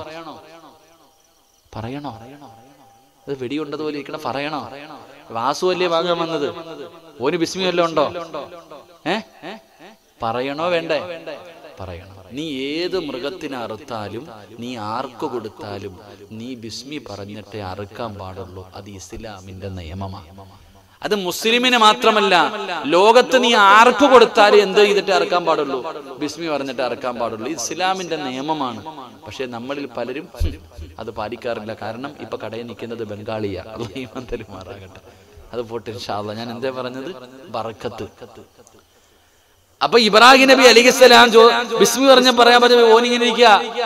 പറയണോ അത് വെടിയുണ്ടതുപോലെ ഇരിക്കണ പറയണോ വാസു അല്ലേ വാങ്ങാൻ വന്നത് ഓന് ബിസ്മി വല്ലതും ഉണ്ടോ ഏ പറയണോ വേണ്ടേ പറയണം നീ ഏത് മൃഗത്തിനെ അറുത്താലും നീ ആർക്ക് കൊടുത്താലും നീ ബിസ്മി പറഞ്ഞിട്ടേ അറുക്കാൻ പാടുള്ളൂ അത് ഇസ്ലാമിന്റെ നിയമമാണ് അത് മുസ്ലിമിന് മാത്രമല്ല ലോകത്ത് നീ ആർക്ക് കൊടുത്താലും എന്ത് ചെയ്തിട്ട് ഇറക്കാൻ പാടുള്ളൂ ബിസ്മി പറഞ്ഞിട്ട് ഇറക്കാൻ പാടുള്ളൂ ഇത് ഇസ്ലാമിന്റെ നിയമമാണ് പക്ഷെ നമ്മളിൽ പലരും ഹും, അത് പാലിക്കാറില്ല കാരണം ഇപ്പൊ കടയിൽ നിൽക്കുന്നത് ബംഗാളിയാ മാറാകട്ടെ അത് പോട്ടെ ഇൻഷാല്ല ഞാൻ എന്തേ പറഞ്ഞത് ബറക്കത്ത് അപ്പൊ ഇബ്രാഹിം നബി അലിഖിസ്സലാം ജോ ബിസ്മി പറഞ്ഞ പറയാൻ പറ്റും ഓനിങ്ങനെ ഇരിക്കുക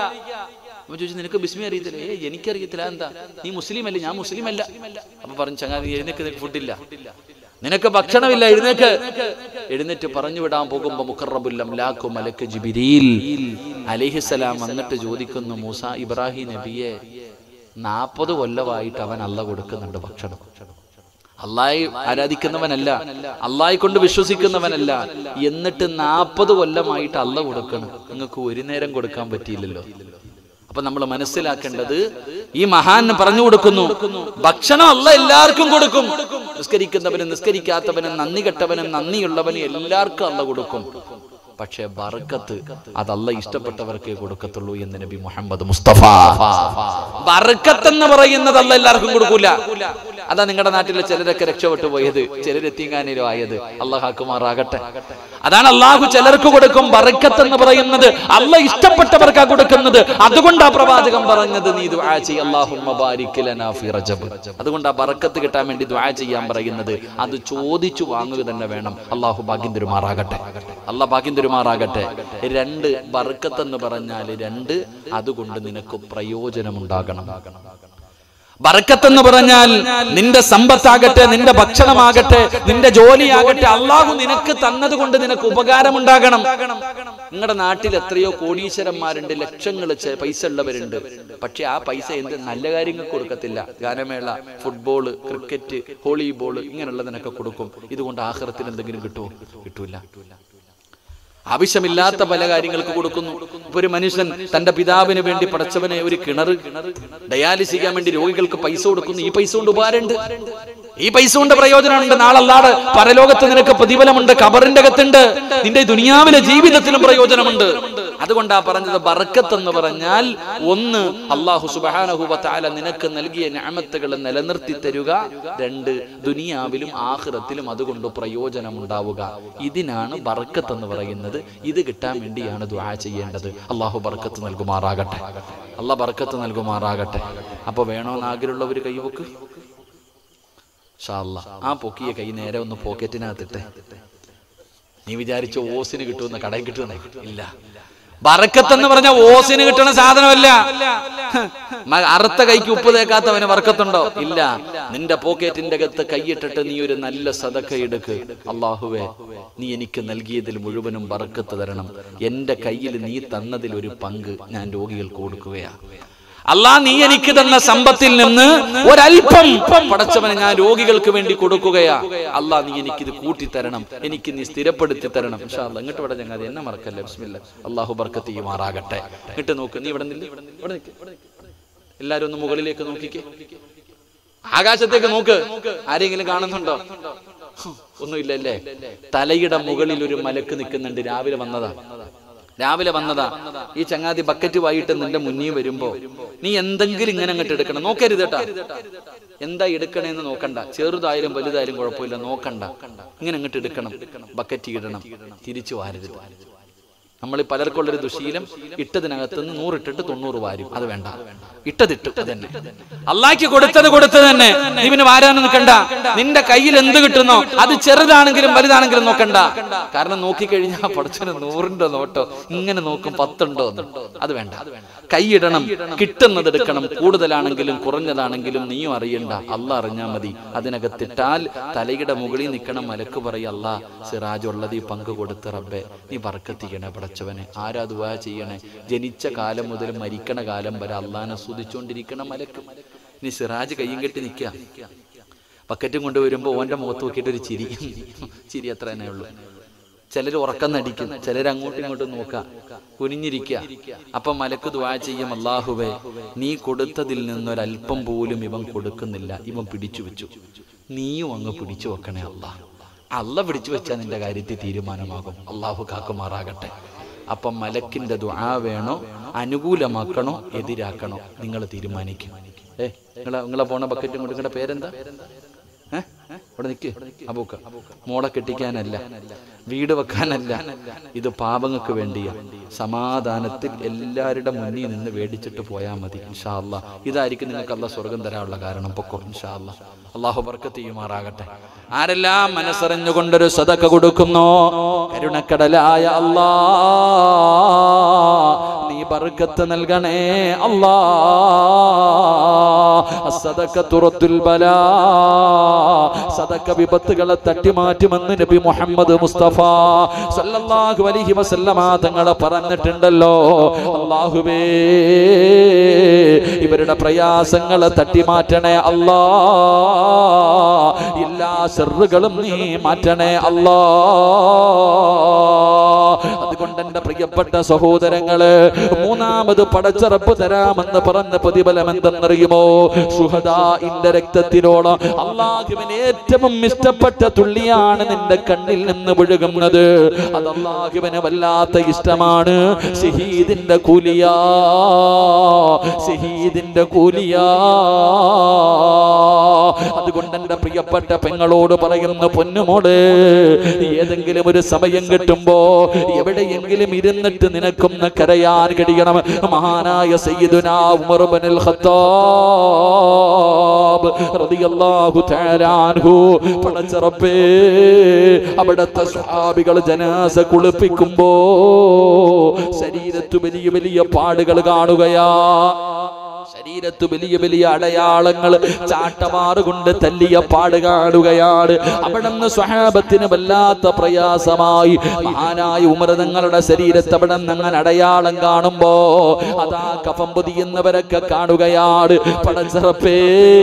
അപ്പൊ ചോദിച്ചു നിനക്ക് ബിസ്മി അറിയത്തില്ല ഏ എനിക്കറിയത്തില്ല എന്താ നീ മുസ്ലിം അല്ലേ ഞാൻ മുസ്ലിം അല്ല അപ്പൊ പറഞ്ഞു ചങ്ങാതി എഴുന്നേക്ക് നിനക്ക് ഫുഡില്ല നിനക്ക് ഭക്ഷണമില്ല എഴുന്നേക്ക് എഴുന്നേറ്റ് പറഞ്ഞു വിടാൻ പോകുമ്പോ മുഖറബുല്ലം ലാഖു മലക്ക് ജിബിരിൽ അലിഹിസലാം വന്നിട്ട് ചോദിക്കുന്നു മൂസ ഇബ്രാഹിം നബിയെ നാപ്പത് കൊല്ലമായിട്ട് അവൻ അല്ല കൊടുക്കുന്നുണ്ട് ഭക്ഷണം അള്ളാഹി ആരാധിക്കുന്നവനല്ല അള്ളാഹി കൊണ്ട് വിശ്വസിക്കുന്നവനല്ല എന്നിട്ട് നാൽപ്പത് കൊല്ലമായിട്ട് അല്ല കൊടുക്കണം നിങ്ങൾക്ക് ഒരു നേരം കൊടുക്കാൻ പറ്റിയില്ലല്ലോ അപ്പൊ നമ്മൾ മനസ്സിലാക്കേണ്ടത് ഈ മഹാൻ പറഞ്ഞു കൊടുക്കുന്നു ഭക്ഷണം അല്ല എല്ലാവർക്കും കൊടുക്കും നിസ്കരിക്കുന്നവനും നിസ്കരിക്കാത്തവനും നന്ദി കെട്ടവനും നന്ദിയുള്ളവനും എല്ലാവർക്കും അല്ല കൊടുക്കും പക്ഷെ ബർക്കത്ത് അതല്ല ഇഷ്ടപ്പെട്ടവർക്കേ കൊടുക്കത്തുള്ളൂ എന്ന് നബി മുഹമ്മദ് മുസ്തഫ ബർക്കത്ത് എന്ന് പറയുന്നത് അല്ല എല്ലാവർക്കും കൊടുക്കൂല അതാ നിങ്ങളുടെ നാട്ടിലെ ചിലരൊക്കെ രക്ഷപ്പെട്ടു പോയത് ചിലർ എത്തിങ്ങാനയിലും ആയത് അള്ളാഹാക്കുമാറാകട്ടെ അതാണ് അള്ളാഹു ചിലർക്ക് കൊടുക്കും ബർക്കത്ത് എന്ന് പറയുന്നത് അല്ല ഇഷ്ടപ്പെട്ടവർക്കാ കൊടുക്കുന്നത് അതുകൊണ്ടാ പ്രവാചകം പറഞ്ഞത് നീ ദുആ ചെയ്യ് അല്ലാഹുമ്മ ബാരിക് ലനാ ഫി റജബ് അതുകൊണ്ടാ ബർക്കത്ത് കിട്ടാൻ വേണ്ടി ദുആ ചെയ്യാൻ പറയുന്നത് അത് ചോദിച്ചു വാങ്ങുക തന്നെ വേണം അള്ളാഹു ഭാഗ്യം തരുമാറാകട്ടെ അള്ളാഹ് ഭാഗ്യം തരുമാറാകട്ടെ രണ്ട് ബർക്കത്ത് എന്ന് പറഞ്ഞാൽ രണ്ട് അതുകൊണ്ട് നിനക്ക് പ്രയോജനമുണ്ടാകണം ബർക്കത്ത് എന്ന് പറഞ്ഞാൽ നിന്റെ സമ്പത്താകട്ടെ നിന്റെ ഭക്ഷണമാകട്ടെ നിന്റെ ജോലിയാകട്ടെ അള്ളാഹു നിനക്ക് തന്നത് കൊണ്ട് നിനക്ക് ഉപകാരമുണ്ടാകണം നിങ്ങളുടെ നാട്ടിൽ എത്രയോ കോടീശ്വരന്മാരുണ്ട് ലക്ഷങ്ങൾ പൈസ ഉള്ളവരുണ്ട് പക്ഷെ ആ പൈസ എന്ത് നല്ല കാര്യങ്ങൾക്ക് കൊടുക്കത്തില്ല ഗാനമേള ഫുട്ബോള് ക്രിക്കറ്റ് വോളിബോൾ ഇങ്ങനെയുള്ളതിനൊക്കെ കൊടുക്കും ഇതുകൊണ്ട് ആഹ്റത്തിൽ എന്തെങ്കിലും കിട്ടുമോ കിട്ടൂല ആവശ്യമില്ലാത്ത പല കാര്യങ്ങൾക്ക് കൊടുക്കുന്നു ഇപ്പൊ ഒരു മനുഷ്യൻ തന്റെ പിതാവിന് വേണ്ടി പടച്ചവനെ ഒരു കിണർ ഡയാലിസ് ചെയ്യാൻ വേണ്ടി രോഗികൾക്ക് പൈസ കൊടുക്കുന്നു ഈ പൈസ കൊണ്ട് ഉപകാരമുണ്ട് ഈ പൈസ കൊണ്ട് പ്രയോജനമുണ്ട് നാളല്ലാതെ പരലോകത്ത് നിനക്ക് പ്രതിഫലമുണ്ട് കബറിന്റെ അകത്തുണ്ട് നിന്റെ ദുനിയാവിലെ ജീവിതത്തിലും പ്രയോജനമുണ്ട് അതുകൊണ്ടാ പറഞ്ഞത് ബർക്കത്ത് എന്ന് പറഞ്ഞാൽ ഒന്ന് അള്ളാഹു സുബാനഹുബത്താല നിനക്ക് നൽകിയ ഞാമത്തുകൾ നിലനിർത്തി തരുക രണ്ട് ദുനിയാവിലും ആഹ്റത്തിലും അതുകൊണ്ട് പ്രയോജനമുണ്ടാവുക ഇതിനാണ് ബർക്കത്ത് എന്ന് പറയുന്നത് ഇത് കിട്ടാൻ വേണ്ടിയാണ് ദുആ ചെയ്യേണ്ടത് അള്ളാഹു ബർക്കത്ത് നൽകുമാറാകട്ടെ അള്ളാഹ് ബർക്കത്ത് നൽകുമാറാകട്ടെ അപ്പൊ വേണോന്ന് ആഗ്രഹമുള്ളവർ കൈവക്ക് ഷാ അല്ലാ. ആ പൊക്കിയ കൈ നേരെ ഒന്ന് പോക്കറ്റിനകത്തിട്ടെ നീ വിചാരിച്ച ഓസിന് കിട്ടുമെന്ന് കടയിൽ കിട്ടുമെന്ന് ഇല്ല ബറക്കത്ത് എന്ന് പറഞ്ഞ ഓസിന് കിട്ടുന്ന സാധനമല്ല മ- അറുത്ത കൈക്ക് ഉപ്പ് തേക്കാത്തവന് വർക്കത്തുണ്ടോ ഇല്ല നിന്റെ പോക്കറ്റിന്റെ അകത്ത് കൈയിട്ടിട്ട് നീ ഒരു നല്ല സദക്ക എടുക്ക് അള്ളാഹുവേ നീ എനിക്ക് നൽകിയതിൽ മുഴുവനും ബറക്കത്ത് തരണം എന്റെ കയ്യിൽ നീ തന്നതിൽ ഒരു പങ്ക് ഞാൻ രോഗികൾക്ക് കൊടുക്കുകയാ അല്ലാ നീ എനിക്ക് തന്ന സമ്പത്തിൽ നിന്ന് ഒരല്പം പടച്ചവനെ ഞാൻ രോഗികൾക്ക് വേണ്ടി കൊടുക്കുകയാ അല്ലാ നീ എനിക്കിത് കൂട്ടിത്തരണം എനിക്ക് നീ സ്ഥിരപ്പെടുത്തി തരണം ഇൻഷാ അല്ലാ ഇങ്ങോട്ട് ഇവിടെ ചങ്ങാതി എന്നെ മറക്കല്ലേ ബിസ്മില്ല അള്ളാഹു ബർക്കത്ത് ചെയ്യുമാറാകട്ടെ ഇങ്ങോട്ട് നോക്ക് നീ ഇവിടെ നില്ല ഇവിടെ നിൽക്ക് എല്ലാരും ഒന്ന് മുകളിലേക്ക് നോക്കിക്കേ ആകാശത്തേക്ക് നോക്ക് ആരെങ്കിലും കാണുന്നുണ്ടോ ഒന്നുമില്ല അല്ലേ തലയുടെ മുകളിൽ ഒരു മലക്ക് നിൽക്കുന്നുണ്ട് രാവിലെ വന്നതാ രാവിലെ വന്നതാ ഈ ചങ്ങാതി ബക്കറ്റ് വായിട്ട് നിന്റെ മുന്നിൽ വരുമ്പോ നീ എന്തെങ്കിലും ഇങ്ങനെ അങ്ങോട്ട് എടുക്കണം നോക്കരുത് കേട്ടാ എന്താ എടുക്കണേന്ന് നോക്കണ്ട ചെറുതായാലും വലുതായാലും കുഴപ്പമില്ല നോക്കണ്ട ഇങ്ങനെ അങ്ങോട്ട് എടുക്കണം ബക്കറ്റ് ഇടണം തിരിച്ചു വാരരുത് നമ്മൾ പലർക്കുള്ളൊരു ദുശീലം ഇട്ടതിനകത്ത് നിന്ന് നൂറിട്ടിട്ട് തൊണ്ണൂറ് വാരും അത് വേണ്ട ഇട്ടതിട്ട് അത് തന്നെ അള്ളാഹ്ക്ക് കൊടുത്തത് കൊടുത്തത് തന്നെ നീ പിന്നെ വാരാനും നിൽക്കണ്ട നിന്റെ കയ്യിൽ എന്ത് കിട്ടുന്നോ അത് ചെറുതാണെങ്കിലും വലുതാണെങ്കിലും നോക്കണ്ട കാരണം നോക്കിക്കഴിഞ്ഞാൽ പഠിച്ചന് നൂറിന്റെ നോട്ടോ ഇങ്ങനെ നോക്കും പത്തുണ്ടോ എന്ന് അത് വേണ്ട കൈയിടണം കിട്ടുന്നത് എടുക്കണം കൂടുതലാണെങ്കിലും കുറഞ്ഞതാണെങ്കിലും നീയും അറിയണ്ട അല്ല അറിഞ്ഞാ മതി അതിനകത്തിട്ടാൽ തലയുടെ മുകളിൽ നിൽക്കണം മലക്ക് പറയും അല്ല സിറാജ് ഉള്ളത് ഈ പങ്ക് കൊടുത്ത് റബ്ബെ നീ ബർക്കത്തിക്കണേ പടച്ചവനെ ആരാ ദുവാ ചെയ്യണേ ജനിച്ച കാലം മുതൽ മരിക്കണ കാലം വരെ അള്ളാനെ സ്തുതിച്ചുകൊണ്ടിരിക്കണ മലക്ക് നീ സിറാജ് കയ്യും കെട്ടി നിൽക്കുക ബക്കറ്റും കൊണ്ടുവരുമ്പോൾ ഓന്റെ മുഖത്ത് നോക്കിയിട്ട് ഒരു ചിരി ചിരി അത്ര തന്നെ ഉള്ളൂ ചിലർ ഉറക്കം നടിക്കും ചിലർ അങ്ങോട്ടും ഇങ്ങോട്ടും നോക്കുക കുനിഞ്ഞിരിക്കുക അപ്പൊ മലക്ക് ദ്വാ ചെയ്യും അള്ളാഹുവേ നീ കൊടുത്തതിൽ നിന്നൊരല്പം പോലും ഇവൻ കൊടുക്കുന്നില്ല ഇവൻ പിടിച്ചു വെച്ചു നീയും അങ്ങ് പിടിച്ചു വെക്കണേ അല്ലാ അല്ല പിടിച്ചു വെച്ചാൽ നിന്റെ കാര്യത്തിൽ തീരുമാനമാകും അള്ളാഹു കാക്കുമാറാകട്ടെ അപ്പം മലക്കിന്റെ ദ്വാ വേണോ അനുകൂലമാക്കണോ എതിരാക്കണോ നിങ്ങൾ തീരുമാനിക്കും ഏ നിങ്ങളെ നിങ്ങളെ പോണ ബക്കറ്റും കൊണ്ട് നിങ്ങളുടെ പേരെന്താ ഏ ഇവിടെ നിൽക്ക് അബൂക്ക മോളെ കെട്ടിക്കാനല്ല വീട് വെക്കാനല്ല ഇത് പാപങ്ങൾക്ക് വേണ്ടിയാ സമാധാനത്തിൽ എല്ലാവരുടെ മുന്നിൽ നിന്ന് മേടിച്ചിട്ട് പോയാൽ മതി ഇൻഷാ അല്ലാ ഇതായിരിക്കും നിങ്ങൾക്ക് അല്ല സ്വർഗം തരാനുള്ള കാരണം പൊക്കോ ഇൻഷാ അല്ലാ അള്ളാഹു ബർക്കത്ത് ചെയ്യുമാറാകട്ടെ ആരെല്ലാം മനസ്സറിഞ്ഞുകൊണ്ടൊരു സദക്ക കൊടുക്കുന്നോ കരുണക്കടലായ അല്ലാ നീ ബർക്കത്ത് നൽകണേ അല്ലാ സദക്ക തുറത്തുൽ ബലാ സദക്ക വിപത്തുകളെ തട്ടിമാറ്റുമെന്ന് നബി മുഹമ്മദ് മുസ്തഫ സല്ലല്ലാഹു അലൈഹി വസല്ലമ തങ്ങളെ പറഞ്ഞിട്ടുണ്ടല്ലോ അല്ലാഹുവേ ഇവരുടെ പ്രയാസങ്ങളെ തട്ടിമാറ്റണേ അല്ലാ എല്ലാ സെറുകളും നീ മാറ്റണേ അല്ലാ അതുകൊണ്ട് എന്റെ പ്രിയപ്പെട്ട സഹോദരങ്ങള് മൂന്നാമത് പടച്ചറപ്പ് തരാമെന്ന് പറഞ്ഞ പ്രതിഫലം എന്തെന്നറിയുമോ സുഹദാഇന്റെ രക്തത്തിനോളം അള്ളാഹുവിന് ഏറ്റവും ഇഷ്ടപ്പെട്ട തുള്ളിയാണ് നിന്റെ കണ്ണിൽ നിന്ന് ഒഴുകുന്നത് അത് അള്ളാഹുവിന് വല്ലാത്ത ഇഷ്ടമാണ് ഷഹീദിന്റെ കൂലിയാ ഷഹീദിന്റെ കൂലിയാ അതുകൊണ്ട് എന്റെ പ്രിയപ്പെട്ട പെങ്ങളോട് പറയുന്ന പൊന്നുമോട് ഏതെങ്കിലും ഒരു സമയം കിട്ടുമ്പോ എവിടെയെങ്കിലും ഇരുന്നിട്ട് നിനക്കൊന്ന് കരയാൻ കഴിയണം മഹാനായ സയ്യിദുനാ ഉമർ ഇബ്നുൽ ഖത്താബ് റളിയല്ലാഹു തആല അൻഹു പടച്ചറപ്പേ അവിടുത്തെ സ്വഹാബികൾ ജനാസ കുളിപ്പിക്കുമ്പോ ശരീരത്തു വലിയ വലിയ പാടുകൾ കാണുകയാ ശരീരത്ത് വലിയ വലിയ അടയാളങ്ങൾ ചാട്ടമാറ് കൊണ്ട് തല്ലിയ പാട് കാണുകയാണ് അവിടെ നിന്ന് സ്വഹാബത്തിന് വല്ലാത്ത പ്രയാസമായി മഹാനായ ഉമരതങ്ങളുടെ ശരീരത്ത് അവിടെ നിന്ന് അങ്ങനെ അടയാളം കാണുമ്പോ അതാ കഫം പൊതിയുന്നവരൊക്കെ കാണുകയാണ് പടച്ചിറപ്പേ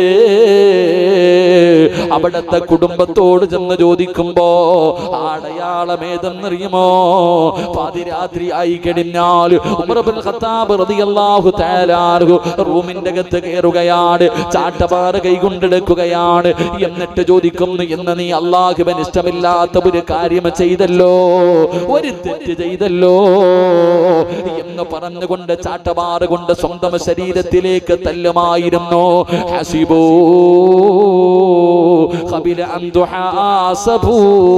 അവിടത്തെ കുടുംബത്തോട് ചെന്ന് ചോദിക്കുമ്പോ ആ അടയാളം ഏതെന്നറിയുമോ പാതിരാത്രി ആയി കഴിഞ്ഞാൽ ഉമർ ബിൻ ഖത്താബ് റളിയല്ലാഹു തആല അൻഹു റൂമിന്റെ അകത്ത് കയറുകയാണ് ചാട്ടപാറ കൈകൊണ്ടെടുക്കുകയാണ് എന്നിട്ട് ചോദിക്കുന്നു എന്ന് നീ അള്ളാഹുബൻ ഇഷ്ടമില്ലാത്ത ഒരു കാര്യം ചെയ്തല്ലോ ഒരു തെറ്റ് ചെയ്തല്ലോ എന്ന് പറഞ്ഞുകൊണ്ട് ചാട്ടപാറ കൊണ്ട് സ്വന്തം ശരീരത്തിലേക്ക് തല്ലുമായിരുന്നു ഹസിബോ ഖബില അൻ തുഹാസബൂ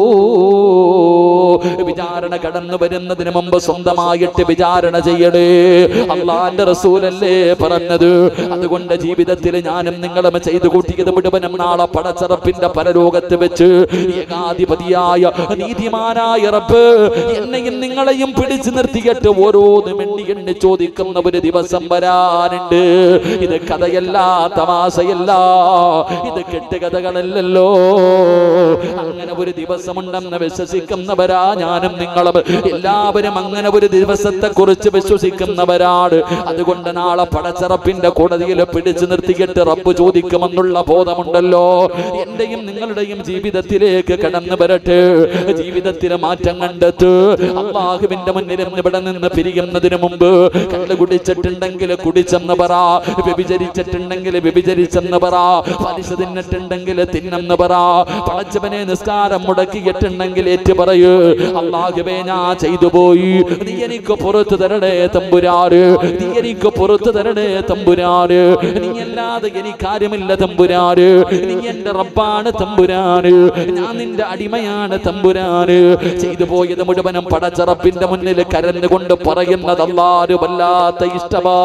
വിചാരണ കടന്നു വരുന്നതിന് മുമ്പ് സ്വന്തമായിട്ട് വിചാരണ ചെയ്യണേ അള്ളാന്റെ റസൂലല്ലേ പറഞ്ഞത് അതുകൊണ്ട് ജീവിതത്തിൽ ഞാനും നിങ്ങളും ചെയ്തു കൂട്ടിയത് മുഴുവനും നാളെ പടച്ചറപ്പിന്റെ പരലോകത്ത് വെച്ച് ഏകാധിപതിയായ നീതിമാനായ റബ്ബ് എന്നെയും നിങ്ങളെയും പിടിച്ചു നിർത്തിയിട്ട് ഓരോന്നും എണ്ണി എണ്ണി ചോദിക്കുന്ന ഒരു ദിവസം വരാനുണ്ട് ഇത് കഥയല്ല തമാശയല്ല ഇത് കെട്ടുകഥകളല്ലല്ലോ അങ്ങനെ ഒരു ദിവസമുണ്ടെന്ന് വിശ്വസിക്കുന്നവരാ ഞാനും നിങ്ങളും എല്ലാവരും അങ്ങനെ ഒരു ദിവസത്തെ കുറിച്ച് വിശ്വസിക്കുന്നവരാണ് അതുകൊണ്ട് നാളെ പടച്ചറപ്പിന്റെ കോടതിയിൽ പിടിച്ചു നിർത്തിയിട്ട് റബ്ബ് ചോദിക്കുമെന്നുള്ള ബോധമുണ്ടല്ലോ എന്റെയും നിങ്ങളുടെയും ജീവിതത്തിലേക്ക് കടന്നു വരട്ടെ ജീവിതത്തിലെ മാറ്റം കണ്ടെത്ത് അള്ളാഹുവിന്റെ മുന്നിൽ നിന്ന് ഇവിടെ നിന്ന് പിരിയുന്നതിന് മുമ്പ് കള്ളു കുടിച്ചിട്ടുണ്ടെങ്കിൽ കുടിച്ചെന്ന് പറ വ്യഭിചരിച്ചിട്ടുണ്ടെങ്കിൽ വ്യഭിചരിച്ചെന്ന് പറ പലിശ തിന്നിട്ടുണ്ടെങ്കിൽ തിന്നെന്ന് പറ പടച്ചവനെ നിസ്കാരം മുടക്കിയിട്ടുണ്ടെങ്കിൽ ഏറ്റു പറയൂ അള്ളാഹുവേ ഞാൻ ചെയ്തു പോയി നീ എനിക്ക് പുറത്തു തരണേ തമ്പുരാറ് നീ എനിക്ക് പുറത്തു തരണേ തമ്പുരാറ് നീ അല്ലാതെ എനിക്ക് ആരുമില്ല തമ്പുരാറ് നീ എന്റെ റബ്ബാണ് തമ്പുരാറ് ഞാൻ നിന്റെ അടിമയാണ് തമ്പുരാറ് ചെയ്തു പോയത് മുഴുവനും പടച്ചറപ്പിന്റെ മുന്നിൽ കരഞ്ഞുകൊണ്ട് പറയുന്നത് അല്ലാരും വല്ലാത്ത ഇഷ്ടമാ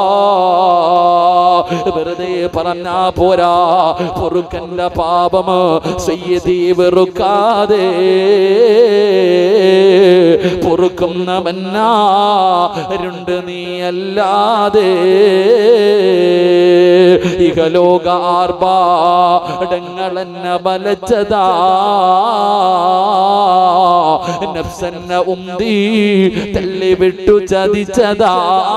വെറുതെ പറഞ്ഞാ പോരാ പൊറുക്കന്റെ പാപം സയ്യദി വെറുക്കാതെ പൊറുക്കുന്നവന്നാരുണ്ട് നീ അല്ലാതെ ഇഹലോക ആർഭാടങ്ങളെന്നെ വലച്ചതാ നഫ്സന്ന ഉന്തി തള്ളി വിട്ടു ചതിച്ചതാ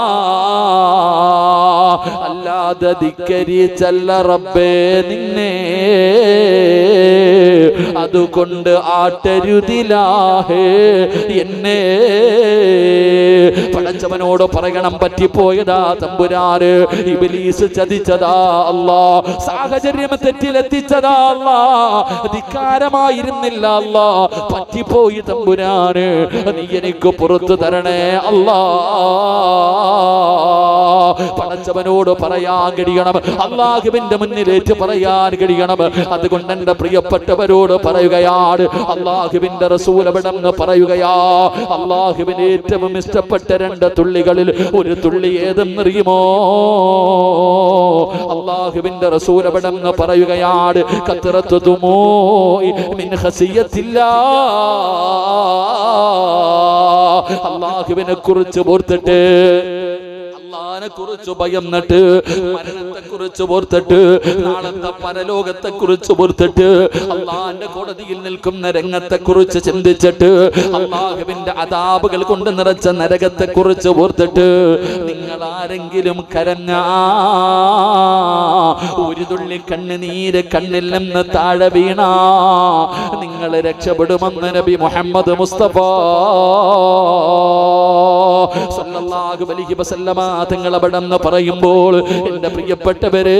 അല്ലാതെ ധിക്കരിച്ചല്ല റബ്ബേ നിന്നെ അതുകൊണ്ട് ആട്ടരുതിലാഹേ എന്നെ പടച്ചവനോട് പറയണം പറ്റിപ്പോയതാ തമ്പുരാറ് ഇബിലീസ് ചതിച്ചതാ അല്ലാ സാഹചര്യം തെറ്റിലെത്തിച്ചതാ അല്ലാ ധിക്കാരമായിരുന്നില്ല അല്ലാ പറ്റിപ്പോയി തമ്പുരാന് നീ എനിക്ക് പുറത്തു തരണേ അല്ലാ പടച്ചവനോട് പറയാൻ കഴിയണം അള്ളാഹുവിന്റെ മുന്നിലേറ്റ് പറയാൻ കഴിയണം അതുകൊണ്ട് എന്റെ പ്രിയപ്പെട്ടവരോട് പറയുകയാണ് അള്ളാഹുവിന്റെ റസൂൽ എവിടെന്ന് പറയുകയാ അള്ളാഹുവിന് ഏറ്റവും ഇഷ്ടപ്പെട്ട രണ്ട് തുള്ളികളിൽ ഒരു തുള്ളി ഏതെന്നറിയുമോ അള്ളാഹുവിന്റെ റസൂൽ എവിടെന്ന് പറയുകയാണ് കത്തിറത്തു തുമോ മിൻ ഹസിയത്തില്ല അള്ളാഹുവിനെ കുറിച്ച് ഓർത്തിട്ട് അള്ളാനെ കുറിച്ച് ഭയന്നിട്ട് മരണത്തെ കുറിച്ച് ഓർത്തിട്ട് നാളത്തെ പരലോകത്തെ കുറിച്ച് ഓർത്തിട്ട് അള്ളാന്റെ കോടതിയിൽ നിൽക്കുന്ന രംഗത്തെ കുറിച്ച് ചിന്തിച്ചിട്ട് അള്ളാഹുവിന്റെ അതാപുകൾ കൊണ്ട് നിറച്ച നരകത്തെ കുറിച്ച് ഓർത്തിട്ട് നിങ്ങൾ ആരെങ്കിലും കരഞ്ഞ ഒരു തുള്ളി കണ്ണുനീര് കണ്ണിൽ നിന്ന് താഴെ വീണ നിങ്ങൾ രക്ഷപ്പെടുമെന്ന് നബി മുഹമ്മദ് മുസ്തഫ സല്ലല്ലാഹു അലൈഹി വസല്ലമ തങ്ങൾ അവിടെന്ന് പറയുമ്പോൾ എൻ്റെ പ്രിയപ്പെട്ടവരെ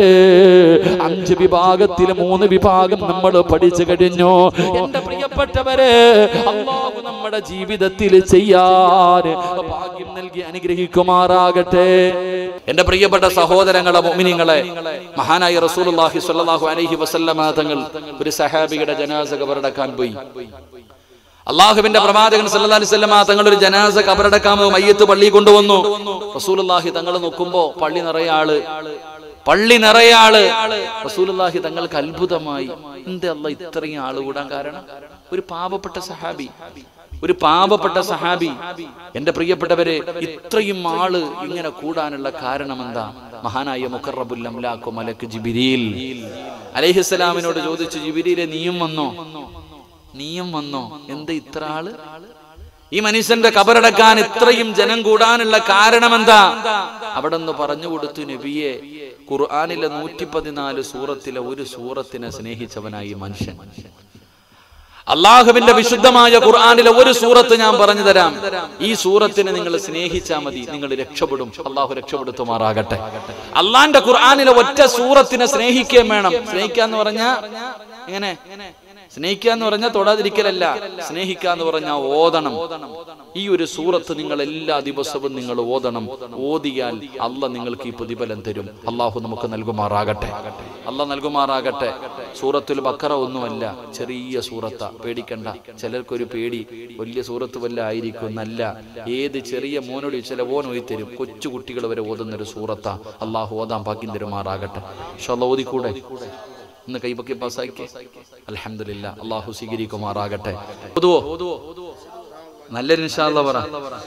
അഞ്ച് വിഭാഗത്തിൽ മൂന്ന് വിഭാഗം നമ്മൾ പഠിച്ചു കഴിഞ്ഞു എൻ്റെ പ്രിയപ്പെട്ടവരെ അള്ളാഹു നമ്മുടെ ജീവിതത്തിൽ ചെയ്യാൻ ഭാഗ്യം നൽകി അനുഗ്രഹിക്കുമാറാകട്ടെ എൻ്റെ പ്രിയപ്പെട്ട സഹോദരങ്ങളെ മുഅ്മിനീങ്ങളെ മഹാനായ റസൂലുള്ളാഹി സ്വല്ലല്ലാഹു അലൈഹി വസല്ലമ തങ്ങൾ ഒരു സഹാബിയുടെ ജനാസ കബറടക്കാൻ പോയി അള്ളാഹുവിന്റെ പ്രവാചകൻ സല്ലല്ലാഹു അലൈഹി വസല്ലമ തങ്ങൾ ഒരു ജനാസ കബറടക്കാമോ മയ്യത്ത് പള്ളി കൊണ്ടുവന്നു റസൂലുള്ളാഹി തങ്ങൾ നോക്കുമ്പോ പള്ളി നിറയെ ആള് പള്ളി നിറയെ ആള് റസൂലുള്ളാഹി തങ്ങൾക്ക് അത്ഭുതമായി എന്താ അല്ല ഇത്രയും ആള് കൂടാൻ കാരണം ഒരു പാവപ്പെട്ട സഹാബി ഒരു പാവപ്പെട്ട സഹാബി എന്റെ പ്രിയപ്പെട്ടവരെ ഇത്രയും ആള് ഇങ്ങനെ കൂടാനുള്ള കാരണം എന്താ മഹാനായ മുഖറബുൽ അംലാഖു മലക്ക് ജിബിരിൽ അലൈഹിസ്സലാമിനോട് ചോദിച്ചു ജിബിരിയിലെ നീയും വന്നോ നീയും വന്നോ എന്താ ഇത്ര ആള് ഈ മനുഷ്യന്റെ കബറടക്കാൻ ഇത്രയും ജനം കൂടാനുള്ള കാരണം എന്താ അവിടെ നിന്ന് പറഞ്ഞു കൊടുത്തു നബിയെ ഖുർആാനിലെ നൂറ്റി പതിനാല് സൂറത്തിലെ ഒരു സൂറത്തിനെ സ്നേഹിച്ചവനായി മനുഷ്യൻ അള്ളാഹുവിന്റെ വിശുദ്ധമായ ഖുർആാനിലെ ഒരു സൂറത്ത് ഞാൻ പറഞ്ഞു തരാം ഈ സൂറത്തിനെ നിങ്ങൾ സ്നേഹിച്ചാൽ മതി നിങ്ങൾ രക്ഷപ്പെടും അള്ളാഹു രക്ഷപ്പെടുത്തുമാറാകട്ടെ അള്ളാന്റെ ഖുർആാനിലെ ഒറ്റ സൂറത്തിനെ സ്നേഹിക്കുകയും വേണം സ്നേഹിക്കാന്ന് പറഞ്ഞാ എങ്ങനെ സ്നേഹിക്കുക എന്ന് പറഞ്ഞാൽ തൊടാതിരിക്കലല്ല സ്നേഹിക്കുക എന്ന് പറഞ്ഞാൽ ഓതണം ഈ ഒരു സൂറത്ത് നിങ്ങൾ എല്ലാ ദിവസവും നിങ്ങൾ ഓതണം ഓതിയാൽ അല്ല നിങ്ങൾക്ക് ഈ പ്രതിഫലം തരും അള്ളാഹു നമുക്ക് നൽകുമാറാകട്ടെ അല്ല നൽകുമാറാകട്ടെ സൂറത്തുൽ ബക്കറ ഒന്നുമല്ല ചെറിയ സൂറത്ത പേടിക്കണ്ട ചിലർക്കൊരു പേടി വലിയ സൂറത്ത് വല്ല ആയിരിക്കും നല്ല ഏത് ചെറിയ മോനോട് ചില ഓൻ ഓതി തരും കൊച്ചു കുട്ടികൾ വരെ ഓതുന്ന ഒരു സൂറത്ത അള്ളാഹു ഓതാൻ ഭാഗ്യം തരുമാറാകട്ടെ പക്ഷെ അല്ല ഓതിക്കൂടെ ഇന്ന് കൈപൊക്കി പാസ്സാക്കി അലഹമില്ല അള്ളാഹു സ്വീകരിക്കുമാറാകട്ടെ ഓതുവോ നല്ലൊരു ഇൻഷാല്ല പറ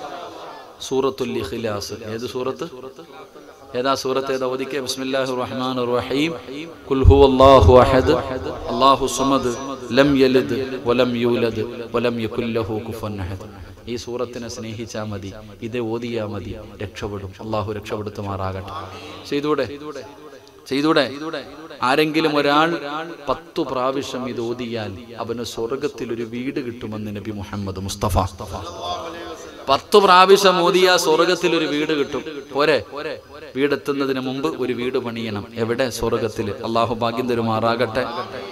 സൂറത്തുൽ ഇഖ്ലാസ് ഏത് സൂറത്ത് ഏതാ സൂറത്ത് ഏതാ ഓദിക്കെ ബിസ്മില്ലാഹിർ റഹ്മാനിർ റഹീം ഖുൽ ഹുവല്ലാഹു അഹദ് അല്ലാഹു സമദ് ലം യലിദ് വലം യൂലദ് വലം യകുല്ലഹു കുഫുവൻ അഹദ് ഈ സൂറത്തിനെ സ്നേഹിച്ചാൽ മതി ഇത് ഓതിയാ മതി രക്ഷപ്പെടും അള്ളാഹു രക്ഷപ്പെടുത്തുമാറാകട്ടെ ചെയ്തൂടെ ചെയ്തൂടെ ആരെങ്കിലും ഒരാൾ പത്തു പ്രാവശ്യം ഇത് ഓതിയാൽ അവന് സ്വർഗത്തിൽ ഒരു വീട് കിട്ടുമെന്ന് നബി മുഹമ്മദ് മുസ്തഫ പത്തു പ്രാവശ്യം ഓതിയ സ്വർഗത്തിൽ ഒരു വീട് കിട്ടും പോരെ വീടെത്തുന്നതിന് മുമ്പ് ഒരു വീട് പണിയണം എവിടെ സ്വർഗത്തിൽ അള്ളാഹു ഭാഗ്യം തരുമാറാകട്ടെ